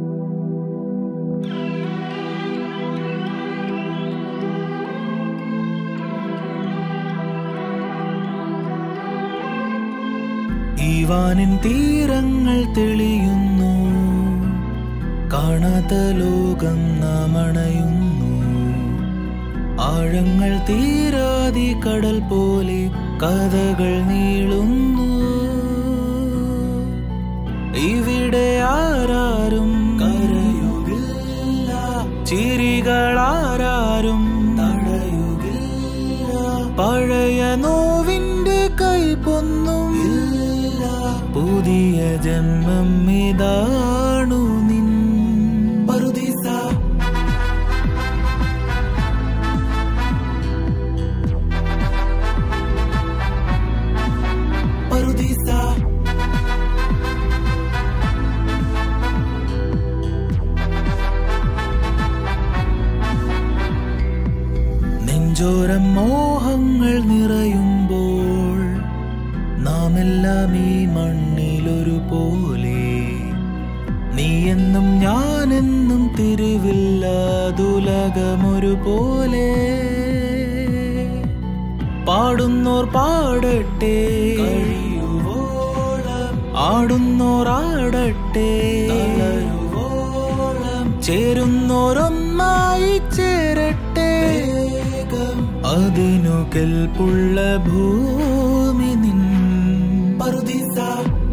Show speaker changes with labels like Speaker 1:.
Speaker 1: ഈവാനിൻ തീരങ്ങൾ തെളിയുന്നു കാണാത്ത ലോകം നാം അണയുന്നു ആഴങ്ങൾ തീരാതി കടൽ പോലെ കഥകൾ നീളുന്നു ഇവിടെ ആരാരും കരയുകില്ല ചിരികളാരും തടയുകില്ല പഴയ നോവിന്റെ കൈ പൊന്നും പുതിയ ജന്മം ഇതാണു നിൻ പറുദീസ പറുദീസ നെഞ്ചോരം മോഹങ്ങൾ നിറയുമ്പോൾ നാം എല്ലാം ഈ മണ്ണിലൊരു പോലെ നീ എന്നും ഞാനെന്നും തിരിവില്ലാതുലകമൊരു പോലെ പാടുന്നോർ പാടട്ടെ ആടുന്നോർ ആടട്ടെ ചേരുന്നോരൊന്നായി ചേരട്ടെ അതിനു കെൽപ്പുള്ള ഭൂമി നിൻ പറുദീസ